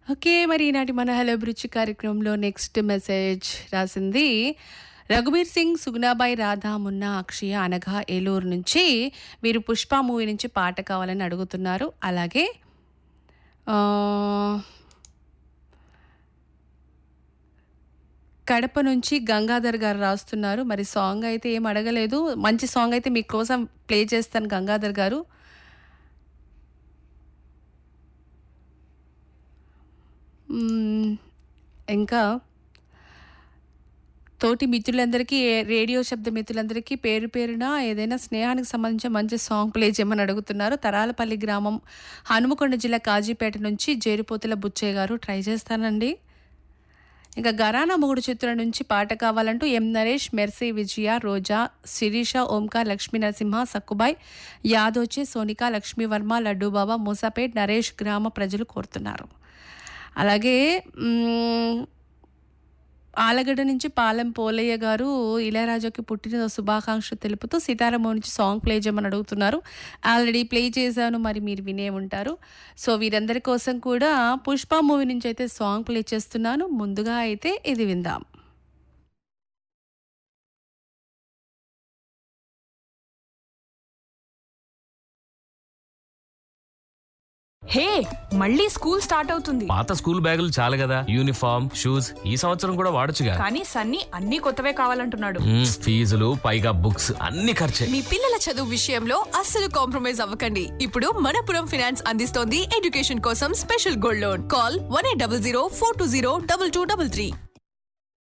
Okay మరి ఈనాటి మన హలో బ్రుచి కార్యక్రమంలో నెక్స్ట్ మెసేజ్ రాసింది రఘుబీర్ సింగ్ సుగుణాబాయి రాధా మున్నా అక్షయ అనఘ ఏలూరు నుంచి వీరు పుష్ప మూవీ నుంచి పాట కావాలని అడుగుతున్నారు అలాగే ఆ, కడప నుంచి గంగాధర్ గారు రాస్తున్నారు మరి సాంగ్ అయితే ఏం అడగలేదు మంచి సాంగ్ అయితే మీకోసం ప్లే చేస్తాను గంగాధర్ గారు మ్మ్. ఇంకా తోటి మిత్రులందరికీ ఏ- రేడియో శబ్ద మిత్రులందరికీ పేరు పేరున ఏదైనా స్నేహానికి సంబంధించిన మంచి సాంగ్ ప్లే చేయమని అడుగుతున్నారు తరాలపల్లి గ్రామం హనుమకొండ జిల్లా కాజీపేట నుంచి జేరుపోతుల బుచ్చయ్య గారు ట్రై చేస్తానండి ఇంకా గరానా మొగుడు చిత్రం నుంచి పాట కావాలంటూ ఎం నరేష్ మెర్సీ విజయ రోజా శిరీష ఓంకార్ లక్ష్మీ నరసింహ సక్కుబాయ్ యాదోచి సోనిక లక్ష్మీవర్మ లడ్డూబాబా మూసాపేట్ నరేష్ గ్రామ ప్రజలు కోరుతున్నారు అలాగే మ్మ్, ఆలగడ్డ నుంచి పాలెం పోలయ్య గారు ఇళయరాజాకి పుట్టిన శుభాకాంక్షలు తెలుపుతూ సీతారామం నుంచి సాంగ్ ప్లే చేయమని అడుగుతున్నారు ఆల్రెడీ ప్లే చేశాను మరి మీరు వినే ఉంటారు సో వీరందరి కోసం కూడా పుష్ప మూవీ నుంచి అయితే సాంగ్ ప్లే చేస్తున్నాను ముందుగా అయితే ఇది విందాం హే మళ్ళీ స్కూల్ స్టార్ట్ అవుతుంది పాత స్కూల్ బ్యాగులు చాలు కదా యూనిఫామ్ షూస్ ఈ సంవత్సరం కూడా వాడొచ్చుగా కానీ సన్నీ అన్ని కొత్తవే కావాలంటున్నాడు మ్మ్, ఫీజులు పైగా బుక్స్ అన్ని ఖర్చే మీ పిల్లల చదువు విషయంలో అస్సలు కాంప్రమైజ్ అవ్వకండి ఇప్పుడు మనపురం ఫినాన్స్ అందిస్తోంది ఎడ్యుకేషన్ కోసం special gold loan call one eight double zero four two zero double two double three